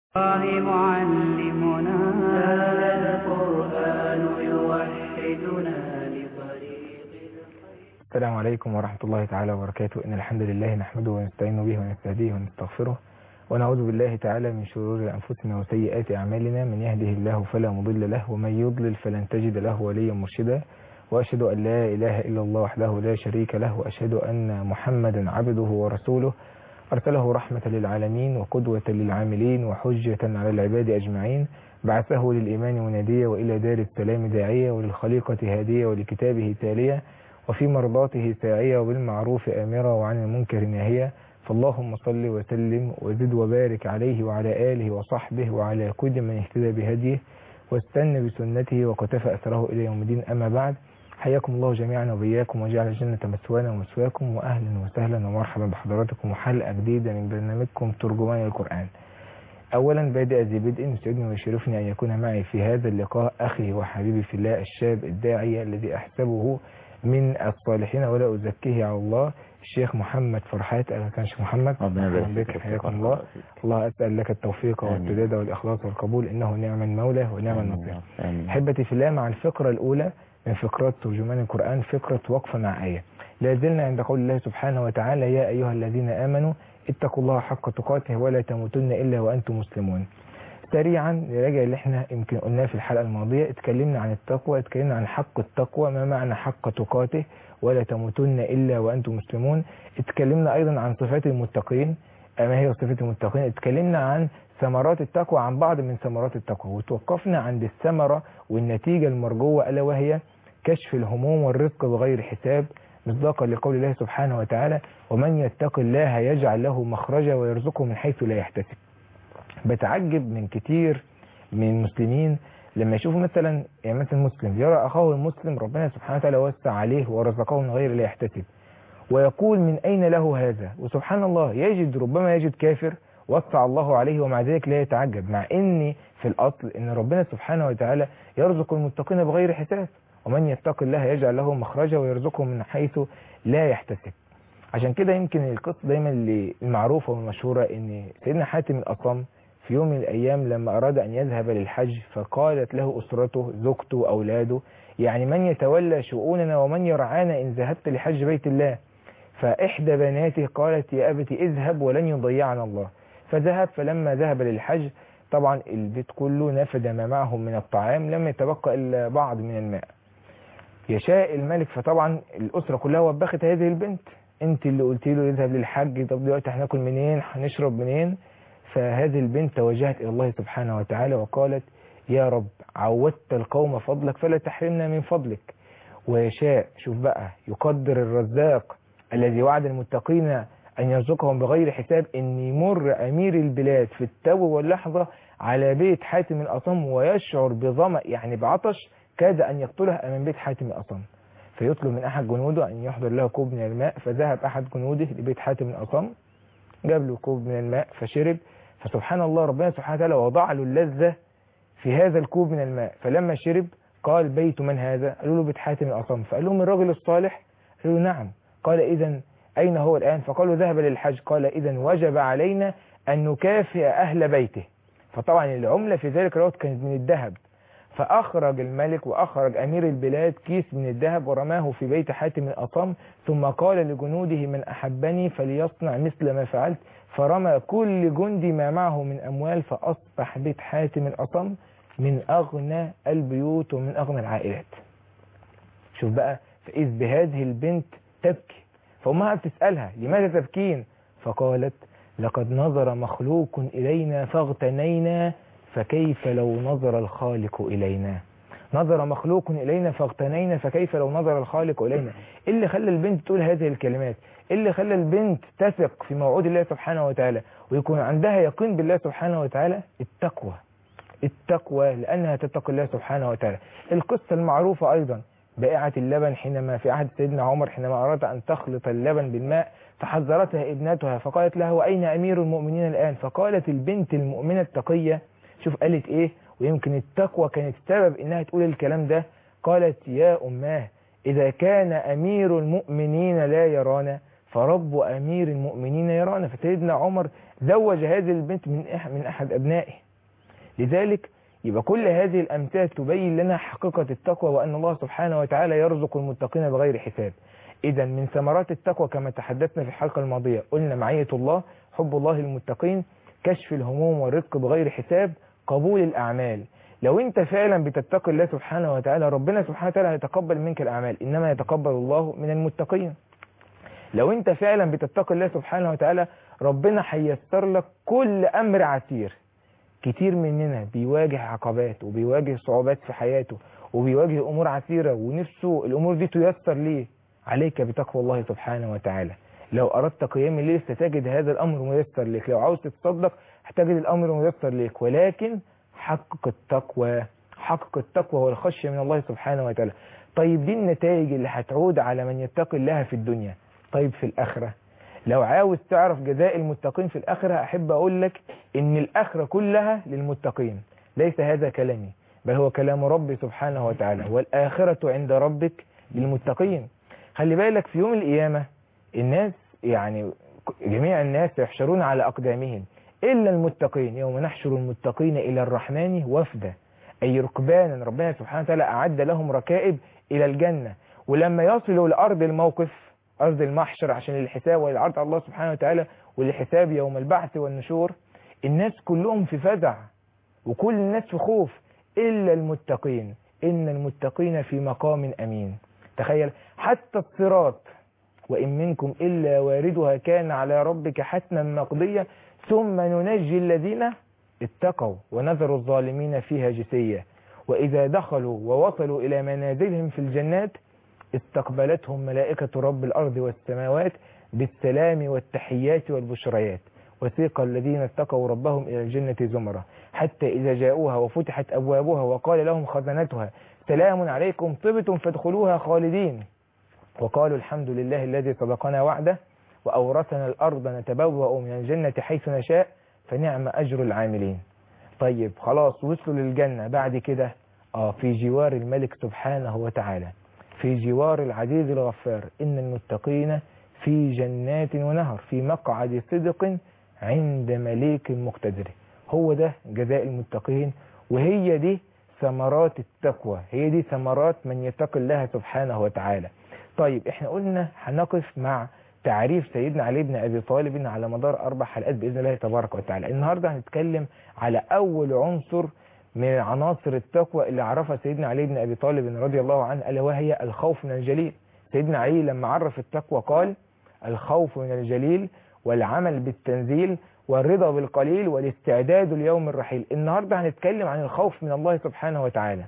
الله معلمنا هذا القرآن يوحدنا لطريق السلام عليكم ورحمة الله تعالى وبركاته إن الحمد لله نحمده ونستعين به ونستهديه ونستغفره ونعوذ بالله تعالى من شرور أنفسنا وسيئات أعمالنا من يهده الله فلا مضل له ومن يضلل فلن تجد له وليا مرشدا وأشهد أن لا إله إلا الله وحده لا شريك له وأشهد أن محمدا عبده ورسوله أرسله رحمة للعالمين وقدوة للعاملين وحجة على العباد أجمعين بعثه للإيمان منادية وإلى دار السلام داعية وللخليقة هادية ولكتابه تالية وفي مرضاته ساعية وبالمعروف آمرة وعن المنكر ناهية فاللهم صل وسلم وزد وبارك عليه وعلى آله وصحبه وعلى كل من اهتدى بهديه واستنى بسنته وقتفى أثره إلى يوم الدين أما بعد حياكم الله جميعا وبياكم وجعل الجنة مثوانا ومثواكم وأهلا وسهلا ومرحبا بحضراتكم وحلقة جديدة من برنامجكم ترجمان القرآن أولا بادئ ذي بدء يسعدني ويشرفني أن يكون معي في هذا اللقاء أخي وحبيبي في الله الشاب الداعية الذي أحسبه من الصالحين ولا أزكيه على الله الشيخ محمد فرحات أهلا كان شيخ محمد ربنا يبارك أهلا بك فيك. حياكم الله الله أسأل لك التوفيق آمين. والسداد والإخلاص والقبول إنه نعم المولى ونعم النصير آمين. أحبتي في الله مع الفقرة الأولى من فقرات ترجمان القرآن فقرة وقفة مع آية لا زلنا عند قول الله سبحانه وتعالى يا أيها الذين آمنوا اتقوا الله حق تقاته ولا تموتن إلا وأنتم مسلمون سريعا نراجع اللي احنا يمكن قلناه في الحلقة الماضية اتكلمنا عن التقوى اتكلمنا عن حق التقوى ما معنى حق تقاته ولا تموتن إلا وأنتم مسلمون اتكلمنا أيضا عن صفات المتقين ما هي صفات المتقين اتكلمنا عن ثمرات التقوى عن بعض من ثمرات التقوى وتوقفنا عند الثمرة والنتيجة المرجوة ألا وهي كشف الهموم والرزق بغير حساب مصداقا لقول الله سبحانه وتعالى ومن يتق الله يجعل له مخرجا ويرزقه من حيث لا يحتسب بتعجب من كتير من المسلمين لما يشوفوا مثلا يعني مثلا مسلم يرى أخاه المسلم ربنا سبحانه وتعالى وسع عليه ورزقه من غير لا يحتسب ويقول من أين له هذا وسبحان الله يجد ربما يجد كافر وسع الله عليه ومع ذلك لا يتعجب مع ان في الأصل ان ربنا سبحانه وتعالى يرزق المتقين بغير حساب ومن يتق الله يجعل له مخرجا ويرزقه من حيث لا يحتسب عشان كده يمكن القصة دايما اللي المعروفة والمشهورة ان سيدنا حاتم الأصم في يوم من الأيام لما أراد أن يذهب للحج فقالت له أسرته زوجته أولاده يعني من يتولى شؤوننا ومن يرعانا إن ذهبت لحج بيت الله فإحدى بناته قالت يا أبت اذهب ولن يضيعنا الله فذهب فلما ذهب للحج طبعا البيت كله نفد ما معهم من الطعام لم يتبقى إلا بعض من الماء يشاء الملك فطبعا الأسرة كلها وبخت هذه البنت انت اللي قلت له يذهب للحج طب دلوقتي هناكل منين هنشرب منين فهذه البنت توجهت إلى الله سبحانه وتعالى وقالت يا رب عودت القوم فضلك فلا تحرمنا من فضلك ويشاء شوف بقى يقدر الرزاق الذي وعد المتقين أن يرزقهم بغير حساب أن يمر أمير البلاد في التو واللحظة على بيت حاتم الأصم ويشعر بظمأ يعني بعطش كاد أن يقتله أمام بيت حاتم الأصم فيطلب من أحد جنوده أن يحضر له كوب من الماء فذهب أحد جنوده لبيت حاتم الأصم جاب له كوب من الماء فشرب فسبحان الله ربنا سبحانه وتعالى وضع له اللذة في هذا الكوب من الماء فلما شرب قال بيت من هذا قالوا له بيت حاتم الأصم فقال لهم الرجل الصالح قالوا له نعم قال إذا أين هو الآن فقالوا ذهب للحج قال إذا وجب علينا أن نكافئ أهل بيته فطبعا العملة في ذلك الوقت كانت من الذهب فأخرج الملك وأخرج أمير البلاد كيس من الذهب ورماه في بيت حاتم الأصم ثم قال لجنوده من أحبني فليصنع مثل ما فعلت فرمى كل جندي ما معه من أموال فأصبح بيت حاتم الأصم من أغنى البيوت ومن أغنى العائلات شوف بقى فإذ بهذه البنت تبكي فأمها بتسألها لماذا تبكين فقالت لقد نظر مخلوق إلينا فاغتنينا فكيف لو نظر الخالق إلينا نظر مخلوق إلينا فاغتنينا فكيف لو نظر الخالق إلينا إيه اللي خلى البنت تقول هذه الكلمات إيه اللي خلى البنت تثق في موعود الله سبحانه وتعالى ويكون عندها يقين بالله سبحانه وتعالى التقوى التقوى لأنها تتقي الله سبحانه وتعالى القصة المعروفة أيضا بائعة اللبن حينما في عهد سيدنا عمر حينما أراد أن تخلط اللبن بالماء فحذرتها ابنتها فقالت له وأين أمير المؤمنين الآن فقالت البنت المؤمنة التقية شوف قالت إيه ويمكن التقوى كانت سبب إنها تقول الكلام ده قالت يا أماه إذا كان أمير المؤمنين لا يرانا فرب أمير المؤمنين يرانا فسيدنا عمر زوج هذه البنت من أح- من أحد أبنائه لذلك يبقى كل هذه الأمثال تبين لنا حقيقة التقوى وأن الله سبحانه وتعالى يرزق المتقين بغير حساب إذا من ثمرات التقوى كما تحدثنا في الحلقة الماضية قلنا معية الله حب الله للمتقين كشف الهموم والرزق بغير حساب قبول الأعمال لو أنت فعلا بتتقي الله سبحانه وتعالى ربنا سبحانه وتعالى هيتقبل منك الأعمال إنما يتقبل الله من المتقين لو أنت فعلا بتتقي الله سبحانه وتعالى ربنا هيسر لك كل أمر عسير كتير مننا بيواجه عقبات وبيواجه صعوبات في حياته وبيواجه أمور عسيرة ونفسه الأمور دي تيسر ليه عليك بتقوى الله سبحانه وتعالى لو أردت قيام الليل ستجد هذا الأمر ميسر لك لو عاوز تتصدق هتجد الأمر ميسر لك ولكن حقق التقوى حقق التقوى والخشية من الله سبحانه وتعالى طيب دي النتائج اللي هتعود على من يتقي الله في الدنيا طيب في الآخرة لو عاوز تعرف جزاء المتقين في الآخرة أحب أقول لك إن الآخرة كلها للمتقين ليس هذا كلامي بل هو كلام ربي سبحانه وتعالى والآخرة عند ربك للمتقين خلي بالك في يوم القيامة الناس يعني جميع الناس يحشرون على أقدامهم إلا المتقين يوم نحشر المتقين إلى الرحمن وفدا أي ركبانا ربنا سبحانه وتعالى أعد لهم ركائب إلى الجنة ولما يصلوا لأرض الموقف أرض المحشر عشان الحساب والعرض على الله سبحانه وتعالى والحساب يوم البعث والنشور الناس كلهم في فزع وكل الناس في خوف إلا المتقين إن المتقين في مقام أمين تخيل حتى الصراط وإن منكم إلا واردها كان على ربك حتما مقضيا ثم ننجي الذين اتقوا ونذر الظالمين فيها جثيا وإذا دخلوا ووصلوا إلى منازلهم في الجنات استقبلتهم ملائكة رب الأرض والسماوات بالسلام والتحيات والبشريات وسيق الذين اتقوا ربهم إلى الجنة زمرة حتى إذا جاءوها وفتحت أبوابها وقال لهم خزنتها سلام عليكم طبتم فادخلوها خالدين وقالوا الحمد لله الذي صدقنا وعده وأورثنا الأرض نتبوأ من الجنة حيث نشاء فنعم أجر العاملين طيب خلاص وصلوا للجنة بعد كده آه في جوار الملك سبحانه وتعالى في جوار العزيز الغفار إن المتقين في جنات ونهر في مقعد صدق عند مليك مقتدر هو ده جزاء المتقين وهي دي ثمرات التقوى هي دي ثمرات من يتقي الله سبحانه وتعالى طيب احنا قلنا هنقف مع تعريف سيدنا علي بن ابي طالب على مدار اربع حلقات باذن الله تبارك وتعالى النهارده هنتكلم على اول عنصر من عناصر التقوى اللي عرفها سيدنا علي بن ابي طالب رضي الله عنه الا وهي الخوف من الجليل سيدنا علي لما عرف التقوى قال الخوف من الجليل والعمل بالتنزيل والرضا بالقليل والاستعداد ليوم الرحيل النهارده هنتكلم عن الخوف من الله سبحانه وتعالى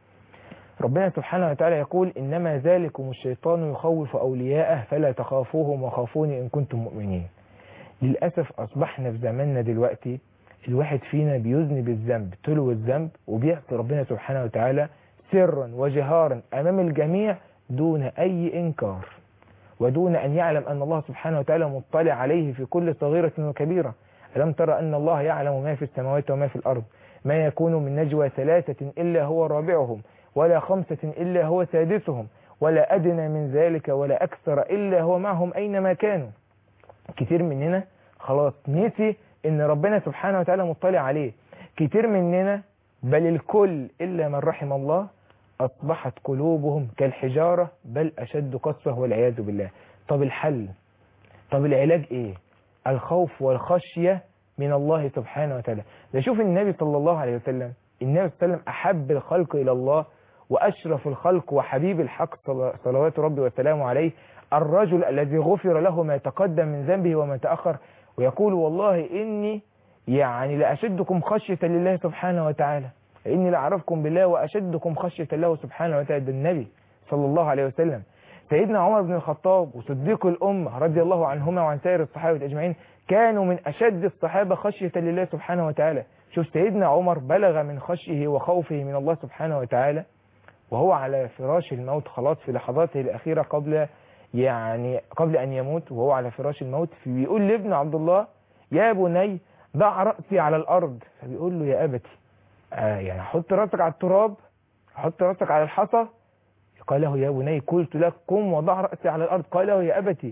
ربنا سبحانه وتعالى يقول إنما ذلكم الشيطان يخوف أولياءه فلا تخافوهم وخافوني إن كنتم مؤمنين للأسف أصبحنا في زماننا دلوقتي الواحد فينا بيذنب الذنب تلو الذنب وبيعصي ربنا سبحانه وتعالى سرا وجهارا أمام الجميع دون أي إنكار ودون أن يعلم أن الله سبحانه وتعالى مطلع عليه في كل صغيرة وكبيرة ألم ترى أن الله يعلم ما في السماوات وما في الأرض ما يكون من نجوى ثلاثة إلا هو رابعهم ولا خمسة إلا هو سادسهم ولا أدنى من ذلك ولا أكثر إلا هو معهم أينما كانوا كتير مننا خلاص نسي إن ربنا سبحانه وتعالى مطلع عليه كتير مننا بل الكل إلا من رحم الله أصبحت قلوبهم كالحجارة بل أشد قسوة والعياذ بالله طب الحل طب العلاج إيه الخوف والخشية من الله سبحانه وتعالى ده شوف النبي صلى الله عليه وسلم النبي صلى الله عليه وسلم أحب الخلق إلى الله وأشرف الخلق وحبيب الحق صلوات ربي وسلامه عليه الرجل الذي غفر له ما تقدم من ذنبه وما تأخر ويقول والله إني يعني لأشدكم خشية لله سبحانه وتعالى إني لأعرفكم بالله وأشدكم خشية الله سبحانه وتعالى ده النبي صلى الله عليه وسلم سيدنا عمر بن الخطاب وصديق الأمة رضي الله عنهما وعن سائر الصحابة أجمعين كانوا من أشد الصحابة خشية لله سبحانه وتعالى شوف سيدنا عمر بلغ من خشيه وخوفه من الله سبحانه وتعالى وهو على فراش الموت خلاص في لحظاته الأخيرة قبل يعني قبل أن يموت وهو على فراش الموت بيقول لابن عبد الله يا بني ضع رأسي على الأرض فبيقول له يا أبتي آه يعني حط رأسك على التراب حط رأسك على الحصى قال له يا بني قلت لك قم وضع رأسي على الأرض قال له يا أبتي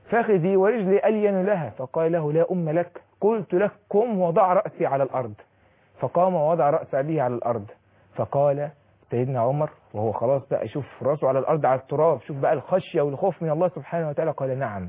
فخذي ورجلي ألين لها فقال له لا أم لك قلت لك قم وضع رأسي على الأرض فقام ووضع رأس أبيه على الأرض فقال سيدنا عمر وهو خلاص بقى يشوف راسه على الأرض على التراب شوف بقى الخشية والخوف من الله سبحانه وتعالى قال نعم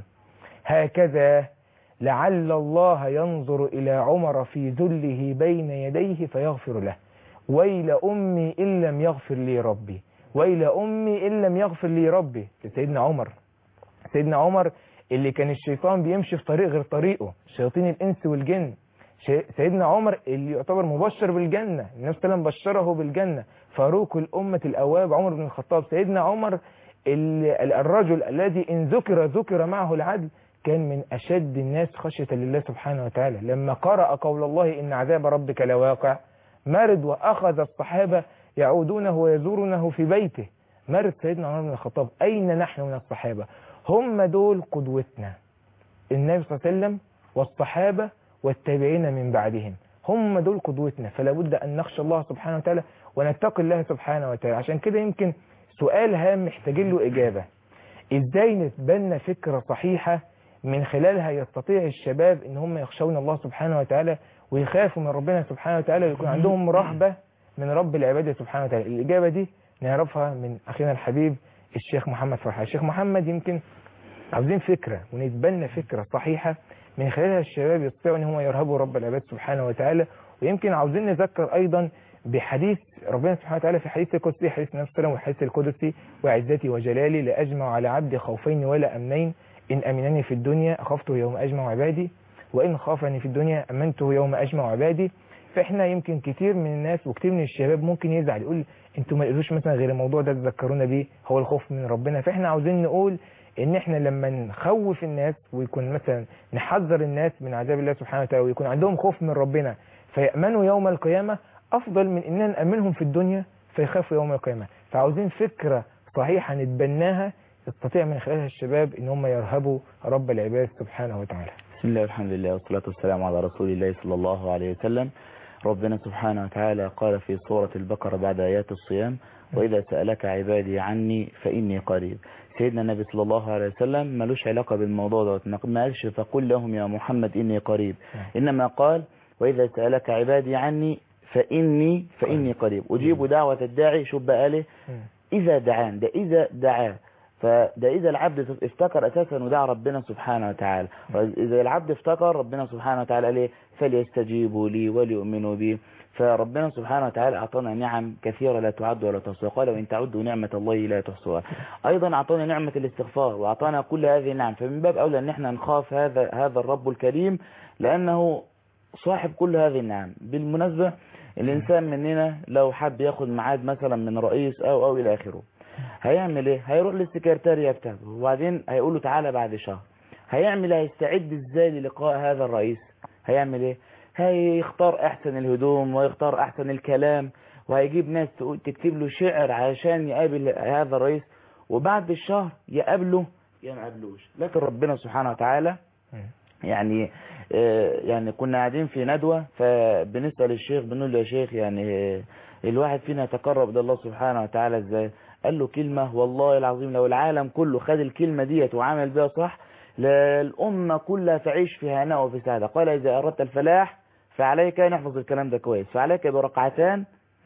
هكذا لعل الله ينظر إلى عمر في ذله بين يديه فيغفر له ويل أمي إن لم يغفر لي ربي ويل أمي إن لم يغفر لي ربي سيدنا عمر سيدنا عمر اللي كان الشيطان بيمشي في طريق غير طريقه شياطين الإنس والجن سيدنا عمر اللي يعتبر مبشر بالجنة النبي صلى الله عليه وسلم بشره بالجنة فاروق الأمة الأواب عمر بن الخطاب سيدنا عمر الرجل الذي إن ذكر ذكر معه العدل كان من أشد الناس خشية لله سبحانه وتعالى لما قرأ قول الله إن عذاب ربك لواقع مرض وأخذ الصحابة يعودونه ويزورونه في بيته مرض سيدنا عمر بن الخطاب أين نحن من الصحابة هم دول قدوتنا النبي صلى الله عليه وسلم والصحابة والتابعين من بعدهم هم دول قدوتنا فلا بد أن نخشى الله سبحانه وتعالى ونتقي الله سبحانه وتعالى عشان كده يمكن سؤال هام محتاجين له إجابة إزاي نتبنى فكرة صحيحة من خلالها يستطيع الشباب ان هم يخشون الله سبحانه وتعالى ويخافوا من ربنا سبحانه وتعالى ويكون عندهم رهبة من رب العبادة سبحانه وتعالى الإجابة دي نعرفها من أخينا الحبيب الشيخ محمد فرحة الشيخ محمد يمكن عاوزين فكرة ونتبنى فكرة صحيحة من خلالها الشباب يستطيعوا ان هم يرهبوا رب العباد سبحانه وتعالى ويمكن عاوزين نذكر أيضا بحديث ربنا سبحانه وتعالى في حديث القدسي حديث نفس السلام والحديث القدسي وعزتي وجلالي لأجمع على عبدي خوفين ولا أمنين إن أمنني في الدنيا أخفته يوم أجمع عبادي وإن خافني في الدنيا أمنته يوم أجمع عبادي فإحنا يمكن كتير من الناس وكتير من الشباب ممكن يزعل يقول انتوا ما قلتوش مثلا غير الموضوع ده تذكرونا بيه هو الخوف من ربنا فإحنا عاوزين نقول ان احنا لما نخوف الناس ويكون مثلا نحذر الناس من عذاب الله سبحانه وتعالى ويكون عندهم خوف من ربنا فيأمنوا يوم القيامة أفضل من إننا نأمنهم في الدنيا فيخافوا يوم القيامة فعاوزين فكرة صحيحة نتبناها يستطيع من خلالها الشباب ان هم يرهبوا رب العباد سبحانه وتعالى بسم الله والحمد لله والصلاة والسلام على رسول الله صلى الله عليه وسلم ربنا سبحانه وتعالى قال في سورة البقرة بعد آيات الصيام وإذا سألك عبادي عني فإني قريب سيدنا النبي صلى الله عليه وسلم ملوش علاقة بالموضوع دوت ما قالش فقل لهم يا محمد إني قريب إنما قال وإذا سألك عبادي عني فإني فإني قريب أجيب دعوة الداعي شو بقى له إذا دعان ده إذا دعاه فده إذا العبد افتكر أساسا ودعا ربنا سبحانه وتعالى إذا العبد افتكر ربنا سبحانه وتعالى عليه فليستجيبوا لي وليؤمنوا بي فربنا سبحانه وتعالى أعطانا نعم كثيرة لا تعد ولا تحصى قال وإن تعدوا نعمة الله لا تحصوها أيضا أعطانا نعمة الاستغفار وأعطانا كل هذه النعم فمن باب أولى أن احنا نخاف هذا هذا الرب الكريم لأنه صاحب كل هذه النعم بالمناسبة الإنسان مننا لو حب ياخد ميعاد مثلا من رئيس أو أو إلى آخره هيعمل ايه هيروح للسكرتارية بتاعته وبعدين هيقول له تعالى بعد شهر هيعمل هيستعد ازاي للقاء هذا الرئيس هيعمل ايه هيختار احسن الهدوم ويختار احسن الكلام وهيجيب ناس تكتب له شعر عشان يقابل هذا الرئيس وبعد الشهر يقابله يا ما قابلوش لكن ربنا سبحانه وتعالى يعني يعني كنا قاعدين في ندوة فبنسأل الشيخ بنقول له يا شيخ يعني الواحد فينا يتقرب إلى الله سبحانه وتعالى ازاي قال له كلمة والله العظيم لو العالم كله خد الكلمة ديت وعمل بها صح الأمة كلها تعيش في هناء وفي سعادة قال إذا أردت الفلاح فعليك نحفظ الكلام ده كويس فعليك برقعتان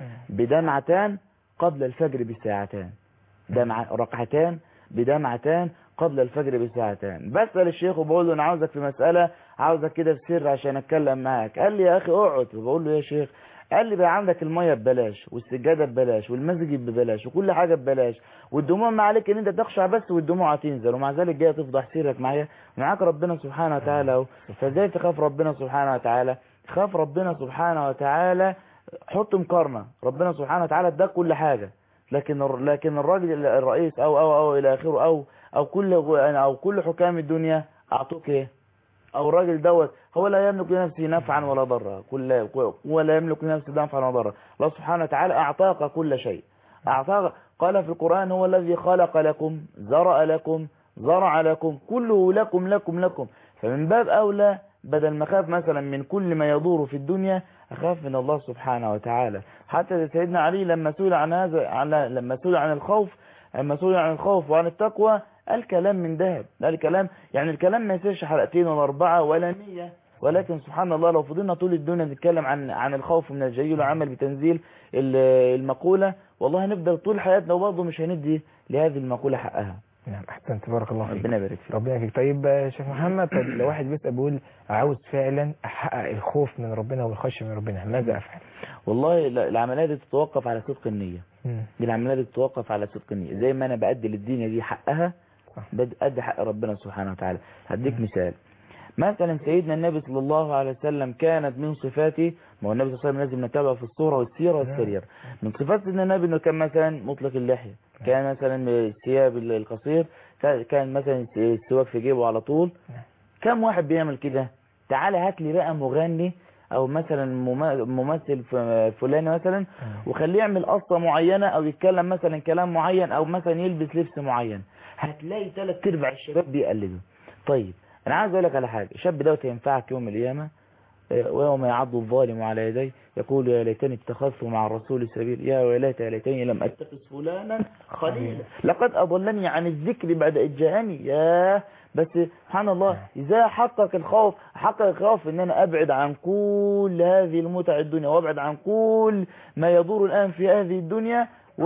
بدمعتان قبل الفجر بساعتان دمع رقعتان بدمعتان قبل الفجر بساعتان بسأل الشيخ وبقول له أنا عاوزك في مسألة عاوزك كده في سر عشان أتكلم معاك قال لي يا أخي اقعد وبقول له يا شيخ قال لي بقى عندك المية ببلاش والسجادة ببلاش والمسجد ببلاش وكل حاجة ببلاش والدموع ما عليك ان انت تخشع بس والدموع هتنزل ومع ذلك جاي تفضح سيرك معايا معاك ربنا سبحانه وتعالى اهو فازاي تخاف ربنا سبحانه وتعالى خاف ربنا سبحانه وتعالى حط مقارنة ربنا سبحانه وتعالى اداك كل حاجة لكن لكن الراجل الرئيس او او او الى اخره او او كل او كل حكام الدنيا اعطوك ايه او الراجل دوت هو لا يملك لنفسه نفعا ولا ضرا كل ولا يملك لنفسه نفعا ولا ضرا الله سبحانه وتعالى اعطاك كل شيء اعطاك قال في القرآن هو الذي خلق لكم زرع لكم زرع لكم كله لكم لكم لكم فمن باب اولى بدل ما اخاف مثلا من كل ما يدور في الدنيا اخاف من الله سبحانه وتعالى حتى سيدنا علي لما سئل عن هذا على لما سئل عن الخوف لما سئل عن الخوف وعن التقوى قال كلام من ذهب قال كلام يعني الكلام ما يصيرش حلقتين ولا أربعة ولا مية ولكن سبحان الله لو فضلنا طول الدنيا نتكلم عن عن الخوف من الجليل والعمل بتنزيل ال- المقولة والله هنفضل طول حياتنا وبرضه مش هندي لهذه المقولة حقها نعم احسنت تبارك الله فيك ربنا يبارك فيك ربنا يفيك طيب آه، شيخ محمد طب لو واحد بيسأل بيقول عاوز فعلا احقق الخوف من ربنا والخشيه من ربنا ماذا افعل؟ والله ال- العملية دي تتوقف على صدق النية مم. دي العملية دي تتوقف على صدق النية زي ما أنا بأدي للدنيا دي حقها صح. بأدي حق ربنا سبحانه وتعالى هديك مثال مثلا سيدنا النبي صلى الله عليه وسلم كانت من صفاته ما هو النبي صلى الله عليه وسلم لازم نتابعه في الصورة والسيرة والسرير من صفات سيدنا النبي انه كان مثلا مطلق اللحية كان مثلا الثياب القصير كان مثلا السواك في جيبه على طول نعم. كم واحد بيعمل كده تعالى هات لي بقى مغني او مثلا مما- ممثل ف- فلاني مثلا وخليه يعمل قصة معينة او يتكلم مثلا كلام معين او مثلا يلبس لبس معين هتلاقي ثلاث ارباع الشباب بيقلدوا طيب انا عايز اقول لك على حاجة الشاب دوت ينفعك يوم القيامة آه، ويوم يعض الظالم على يديه يقول يا ليتني اتخذت مع الرسول سبيل يا ويلتى يا ليتني لم اتخذ فلانا خليلا لقد اضلني عن الذكر بعد اذ جاءني يا بس سبحان الله اذا حقق الخوف حقق الخوف ان انا ابعد عن كل هذه المتع الدنيا وابعد عن كل ما يدور الان في هذه الدنيا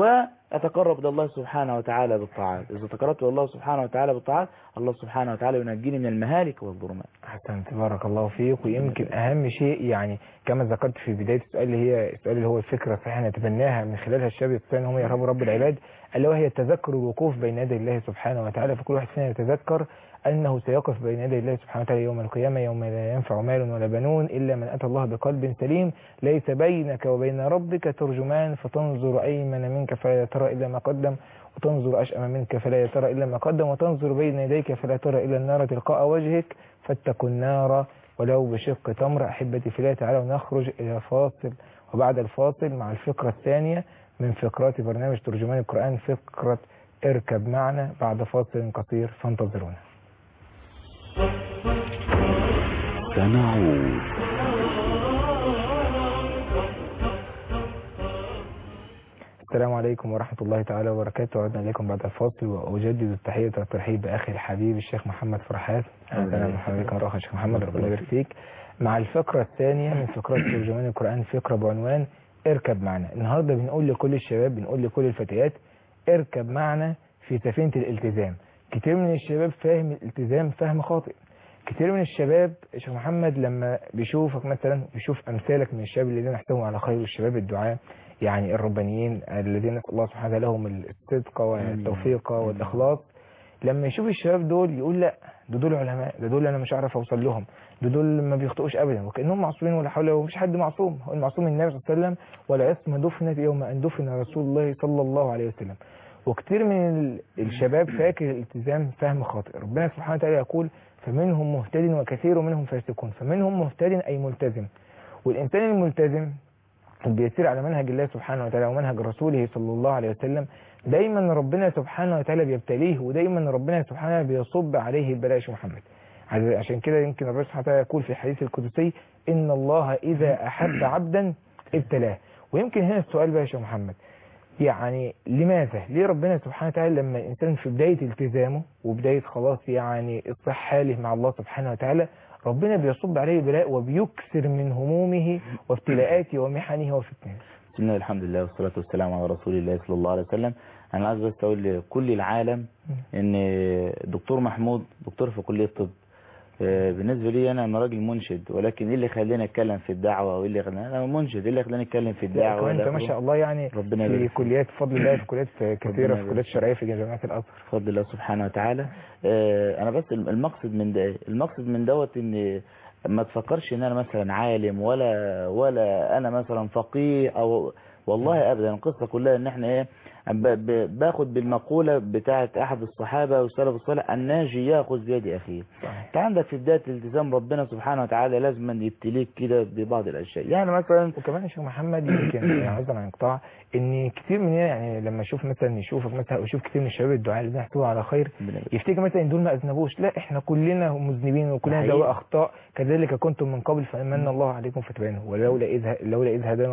واتقرب الى الله سبحانه وتعالى بالطاعات اذا تقربت الى الله سبحانه وتعالى بالطاعات الله سبحانه وتعالى ينجيني من المهالك والظلمات احسنت بارك الله فيك ويمكن اهم شيء يعني كما ذكرت في بدايه السؤال اللي هي السؤال اللي هو الفكره الصحيحه نتبناها من خلالها الشباب يستطيع ان هم يرهبوا رب العباد الا وهي التذكر الوقوف بين يدي الله سبحانه وتعالى فكل واحد فينا يتذكر انه سيقف بين يدي الله سبحانه وتعالى يوم القيامه يوم لا ينفع مال ولا بنون الا من اتى الله بقلب سليم ليس بينك وبين ربك ترجمان فتنظر ايمن منك فلا ترى الا ما قدم وتنظر أشأم منك فلا ترى إلا ما قدم وتنظر بين يديك فلا ترى إلا النار تلقاء وجهك فاتقوا النار ولو بشق تمر أحبتي في الله تعالى ونخرج إلى فاصل وبعد الفاصل مع الفقرة الثانية من فقرات برنامج ترجمان القرآن فقرة اركب معنا بعد فاصل قصير فانتظرونا سنعود السلام عليكم ورحمة الله تعالى وبركاته عدنا إليكم بعد الفاصل وأجدد التحية والترحيب بأخي الحبيب الشيخ محمد فرحات أهلا ومرحبا بك مرة الشيخ محمد ربنا يبارك فيك مع الفقرة الثانية من فقرات ترجمان القرآن فقرة بعنوان اركب معنا النهاردة بنقول لكل الشباب بنقول لكل الفتيات اركب معنا في سفينة الالتزام كتير من الشباب فاهم الالتزام فهم خاطئ كتير من الشباب يا شيخ محمد لما بيشوفك مثلا بيشوف امثالك من الشباب الذين نحسبهم على خير والشباب الدعاء يعني الربانيين الذين نسال الله سبحانه وتعالى لهم الصدق والتوفيق والاخلاص لما يشوف الشباب دول يقول لا ده دول علماء ده دول انا مش عارف اوصل لهم ده دول ما بيخطئوش ابدا وكانهم معصومين ولا حول ومفيش حد معصوم هو المعصوم النبي صلى الله عليه وسلم ولا عصمه دفنت يوم ان دفن رسول الله صلى الله عليه وسلم وكتير من ال- الشباب فاكر الالتزام فهم خاطئ ربنا سبحانه وتعالى يقول فمنهم مهتد وكثير منهم فاسقون فمنهم مهتد أي ملتزم والإنسان الملتزم اللي بيسير على منهج الله سبحانه وتعالى ومنهج رسوله صلى الله عليه وسلم دايما ربنا سبحانه وتعالى بيبتليه ودايما ربنا سبحانه وتعالى بيصب عليه البلاء يا شيخ محمد عز- عشان كده يمكن ربنا سبحانه وتعالى يقول في الحديث القدسي إن الله إذا أحب عبدا ابتلاه ويمكن هنا السؤال بقى يا شيخ محمد يعني لماذا ليه ربنا سبحانه وتعالى لما الإنسان في بداية التزامه وبداية خلاص يعني إصلاح حاله مع الله سبحانه وتعالى ربنا بيصب عليه البلاء وبيكسر من همومه وابتلاءاته ومحنه وفتنه بسم الله الحمد لله والصلاة والسلام على رسول الله صلى الله عليه وسلم أنا عايز بس أقول لكل العالم إن دكتور محمود دكتور في كلية الطب آه، بالنسبة لي أنا أنا راجل منشد ولكن إيه اللي خلاني أتكلم في الدعوة وإيه اللي خلاني أنا منشد إيه اللي خلاني أتكلم في لا الدعوة كمان انت وإلى ما آخره؟ شاء الله يعني ربنا في يبارك فيك. كليات بفضل الله في كليات كثيرة في يبارك كليات الشرعية في جامعات الأزهر بفضل الله سبحانه وتعالى آه، انا بس المقصد من ده المقصد من دوت ان ما تفكرش ان انا مثلا عالم ولا ولا انا مثلا فقيه او والله ابدا القصه كلها ان احنا ايه ب- ب- باخد بالمقوله بتاعه احد الصحابه والسلف الصالح الناجي ياخذ بيد اخيه صحيح. انت عندك في بدايه الالتزام ربنا سبحانه وتعالى لازم يبتليك كده ببعض الاشياء يعني مثلا وكمان يا شيخ محمد يمكن يعني عذرا عن الانقطاع ان كتير مننا يعني لما اشوف مثلا يشوفك مثلا او يشوف كتير من الشباب الدعاء اللي يحسبوا على خير يفتكر مثلا ان دول ما اذنبوش لا احنا كلنا مذنبين وكلنا حقيقي. ذوي اخطاء كذلك كنتم من قبل فمن الله عليكم فتبينوا ولولا اذ لولا اذ هدانا الله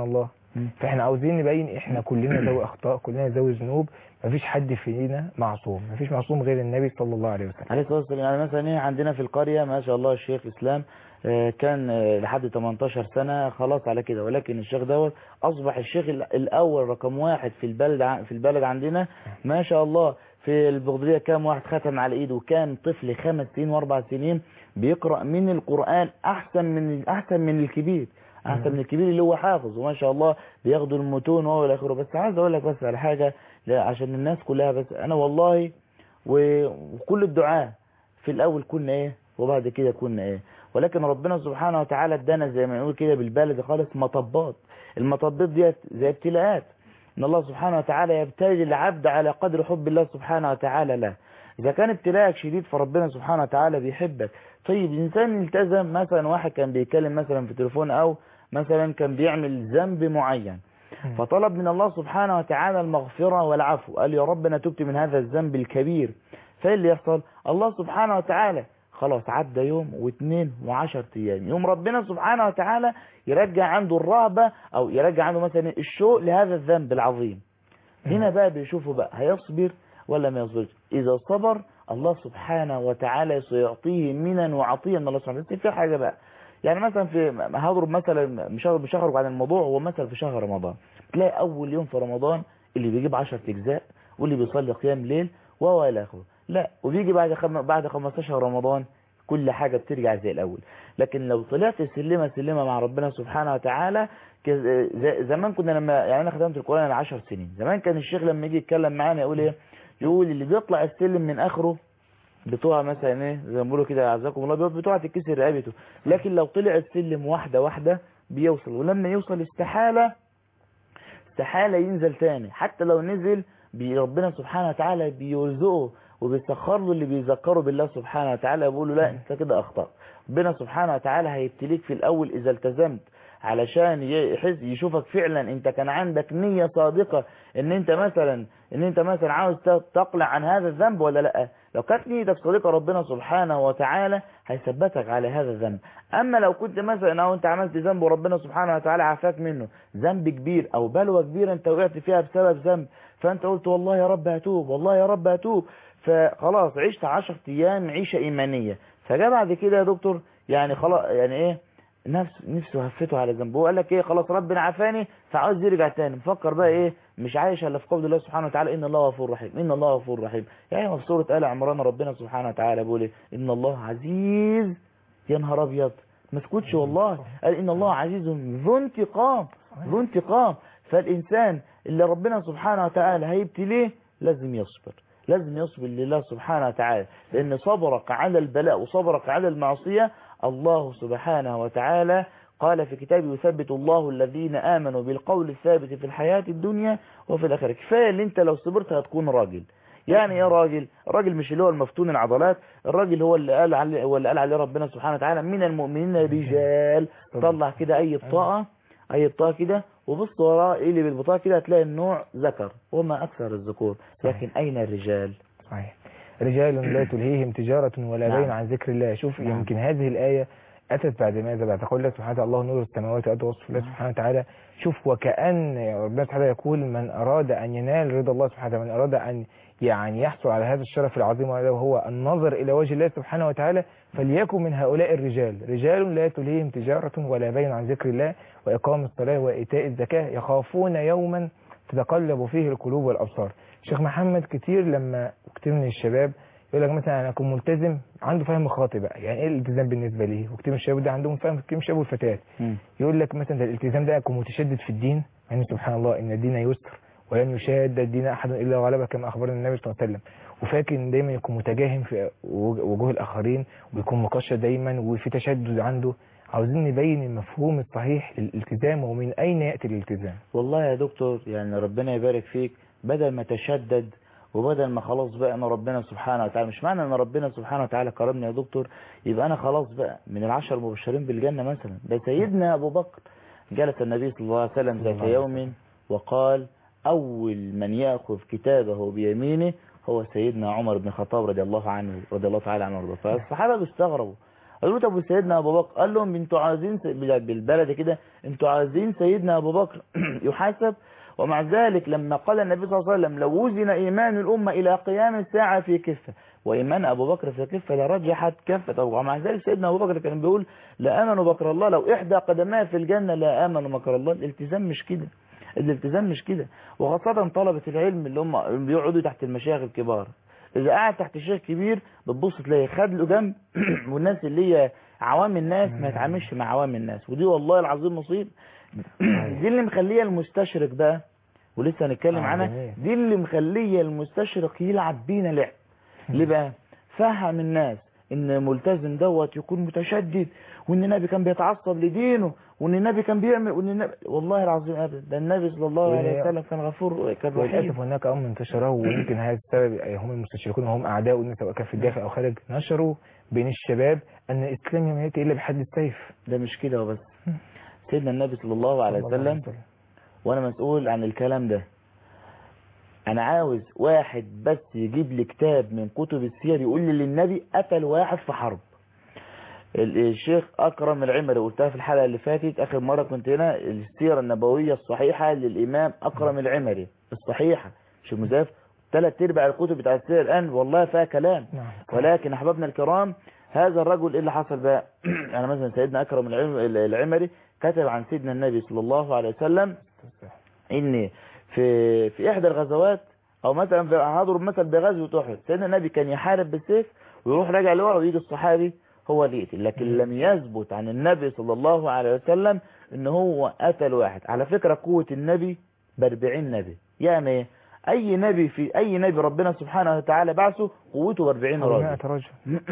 مم. فاحنا عاوزين نبين احنا كلنا ذوي اخطاء كلنا ذوي ذنوب مفيش حد فينا معصوم مفيش معصوم غير النبي صلى الله عليه وسلم عليه الصلاة والسلام يعني مثلا ايه عندنا في القرية ما شاء الله الشيخ اسلام آه، كان آه، لحد 18 سنة خلاص على كده ولكن الشيخ دوت اصبح الشيخ ال- الاول رقم واحد في البلد ع- في البلد عندنا ما شاء الله في البغدادية كام واحد ختم على ايده وكان طفل خمس سنين واربع سنين بيقرأ من القرآن احسن من احسن من الكبير احسن من الكبير اللي هو حافظ وما شاء الله بياخدوا المتون وهو الى اخره بس عايز اقول لك بس على حاجة لا عشان الناس كلها بس انا والله و- وكل الدعاء في الاول كنا ايه وبعد كده كنا ايه ولكن ربنا سبحانه وتعالى ادانا زي ما نقول كده بالبلد خالص مطبات المطبات ديت زي ابتلاءات ان الله سبحانه وتعالى يبتلي العبد على قدر حب الله سبحانه وتعالى له اذا كان ابتلاءك شديد فربنا سبحانه وتعالى بيحبك طيب الانسان التزم مثلا واحد كان بيتكلم مثلا في تليفون او مثلا كان بيعمل ذنب معين فطلب من الله سبحانه وتعالى المغفرة والعفو قال يا رب انا تبت من هذا الذنب الكبير فايه اللي يحصل الله سبحانه وتعالى خلاص عدى يوم واثنين وعشر ايام يوم ربنا سبحانه وتعالى يرجع عنده الرهبة او يرجع عنده مثلا الشوق لهذا الذنب العظيم هنا بقى بيشوفوا بقى هيصبر ولا ما يصبرش اذا صبر الله سبحانه وتعالى سيعطيه منا وعطيا من الله سبحانه وتعالى في حاجة بقى يعني مثلا في هضرب مثلا مش هضرب مش هخرج عن الموضوع هو مثلا في شهر رمضان تلاقي اول يوم في رمضان اللي بيجيب 10 اجزاء واللي بيصلي قيام ليل وهو الى اخره لا وبيجي بعد خم... بعد 15 رمضان كل حاجة بترجع زي الاول لكن لو طلعت سلمة سلمة مع ربنا سبحانه وتعالى ك- ز- زمان كنا لما يعني انا خدمت القرآن على 10 سنين زمان كان الشيخ لما يجي يتكلم معانا يقول ايه يقول اللي بيطلع السلم من اخره بتوع مثلا ايه زي ما بيقولوا كده اعزكم الله بيقول بتوع تتكسر رقبته لكن لو طلع السلم واحدة واحدة بيوصل ولما يوصل استحالة استحالة ينزل تاني حتى لو نزل بي- ربنا سبحانه وتعالى بيرزقه وبيسخر له اللي بيذكره بالله سبحانه وتعالى يقول له لا انت كده اخطأت ربنا سبحانه وتعالى هيبتليك في الاول اذا التزمت علشان يحس يشوفك فعلا انت كان عندك نية صادقة ان انت مثلا ان انت مثلا عاوز ت- تقلع عن هذا الذنب ولا لا لو كانت نيتك صادقة ربنا سبحانه وتعالى هيثبتك على هذا الذنب اما لو كنت مثلا او انت عملت ذنب وربنا سبحانه وتعالى عافاك منه ذنب كبير او بلوى كبيرة انت وقعت فيها بسبب ذنب فانت قلت والله يا رب هتوب والله يا رب هتوب فخلاص عشت 10 ايام عيشة ايمانية فجاء بعد كده يا دكتور يعني خلاص يعني ايه نفس نفسه هفته على ذنبه وقال لك ايه خلاص ربنا عافاني فعاوز يرجع تاني مفكر بقى ايه مش عايش الا في قول الله سبحانه وتعالى ان الله غفور رحيم ان الله غفور رحيم يعني في سوره ال عمران ربنا سبحانه وتعالى بيقول ايه ان الله عزيز يا نهار ابيض ما سكتش والله قال ان الله عزيز ذو انتقام ذو انتقام فالانسان اللي ربنا سبحانه وتعالى هيبتليه لازم يصبر لازم يصبر لله سبحانه وتعالى لأن صبرك على البلاء وصبرك على المعصية الله سبحانه وتعالى قال في كتابه يثبت الله الذين آمنوا بالقول الثابت في الحياة الدنيا وفي الآخرة كفاية اللي انت لو صبرت هتكون راجل يعني ايه راجل الراجل مش اللي هو المفتون العضلات الراجل هو اللي قال عليه هو اللي قال عليه ربنا سبحانه وتعالى من المؤمنين رجال طلع كده اي بطاقة اي بطاقة كده وبص وراه ايه اللي بالبطاقة كده هتلاقي النوع ذكر وما اكثر الذكور لكن اين الرجال صحيح رجال لا تلهيهم تجارة ولا نعم. بين عن ذكر الله شوف نعم. يمكن هذه الآية أتت بعد ماذا بعد قول الله سبحانه وتعالى الله نور السماوات وأتى وصف الله سبحانه وتعالى شوف وكأن ربنا سبحانه وتعالى يقول من أراد أن ينال رضا الله سبحانه وتعالى من أراد أن يعني يحصل على هذا الشرف العظيم وهو النظر إلى وجه الله سبحانه وتعالى فليكن من هؤلاء الرجال رجال لا تلهيهم تجارة ولا بين عن ذكر الله وإقام الصلاة وإيتاء الزكاة يخافون يوما تتقلب فيه القلوب والأبصار شيخ محمد كتير لما كتير من الشباب يقول لك مثلا انا اكون ملتزم عنده فهم خاطئ بقى يعني ايه الالتزام بالنسبه ليه وكتير من الشباب ده عندهم فهم كتير من الشباب والفتيات مم. يقول لك مثلا ده الالتزام ده اكون متشدد في الدين يعني سبحان الله ان الدين يسر ولن يشاد الدين احد الا غلبه كما اخبرنا النبي صلى الله عليه وسلم وفاكر ان دايما يكون متجاهم في وجه- وجوه الاخرين ويكون مقشر دايما وفي تشدد عنده عاوزين نبين المفهوم الصحيح للالتزام ومن اين ياتي الالتزام والله يا دكتور يعني ربنا يبارك فيك بدل ما تشدد وبدل ما خلاص بقى انا ربنا سبحانه وتعالى مش معنى ان ربنا سبحانه وتعالى كرمني يا دكتور يبقى انا خلاص بقى من العشر المبشرين بالجنة مثلا ده سيدنا ابو بكر جلس النبي صلى الله عليه وسلم صلى ذات الله عليه يوم وقال اول من ياخذ كتابه بيمينه هو سيدنا عمر بن الخطاب رضي الله عنه رضي الله تعالى عنه وارضاه فالصحابه بيستغربوا قالوا له طب وسيدنا ابو بكر قال لهم انتوا عايزين س- بال- بالبلد كده انتوا عايزين سيدنا ابو بكر يحاسب ومع ذلك لما قال النبي صلى الله عليه وسلم لو وزن ايمان الامه الى قيام الساعه في كفه وايمان ابو بكر في كفه لرجحت كفه ومع ذلك سيدنا ابو بكر كان بيقول لا امنوا مكر الله لو احدى قدماه في الجنه لا امنوا مكر الله الالتزام مش كده الالتزام مش كده وخاصة طلبة العلم اللي هم بيقعدوا تحت المشايخ الكبار إذا قاعد تحت شيخ كبير بتبص تلاقي خد له جنب والناس اللي هي عوام الناس ما يتعاملش مع عوام الناس ودي والله العظيم مصيبة دي اللي مخليه المستشرق بقى ولسه هنتكلم آه، عنها جميل. دي اللي مخليه المستشرق يلعب بينا لعب ليه بقى فهم الناس ان ملتزم دوت يكون متشدد وان النبي كان بيتعصب لدينه وان النبي كان بيعمل وان النبي والله العظيم ابدا ده النبي صلى الله عليه وهي- وسلم كان غفور كان وللاسف رحيم هناك امر انتشره ويمكن هذا السبب أي هم المستشركون وهم اعداء الناس سواء كان في الداخل او خارج نشروا بين الشباب ان الاسلام لم ياتي الا بحد السيف ده مش كده وبس سيدنا النبي صلى الله عليه صلى الله وسلم وانا مسؤول عن الكلام ده انا عاوز واحد بس يجيب لي كتاب من كتب السير يقول لي للنبي قتل واحد في حرب ال- الشيخ اكرم العمري قلتها في الحلقه اللي فاتت اخر مره كنت هنا السيره النبويه الصحيحه للامام اكرم العمري الصحيحه مش المزاف ثلاث ارباع الكتب بتاعت السير الان والله فيها كلام نعم ولكن احبابنا الكرام هذا الرجل ايه اللي حصل بقى يعني مثلا سيدنا اكرم العم- العمري كتب عن سيدنا النبي صلى الله عليه وسلم ان في في احدى الغزوات او مثلا في- هضرب مثلا بغزوه احد سيدنا النبي كان يحارب بالسيف ويروح راجع لورا ويجي الصحابي هو اللي يقتل لكن لم يثبت عن النبي صلى الله عليه وسلم ان هو قتل واحد على فكره قوه النبي ب 40 نبي يعني ايه اي نبي في اي نبي ربنا سبحانه وتعالى بعثه قوته ب 40 أو راجل 100 رجل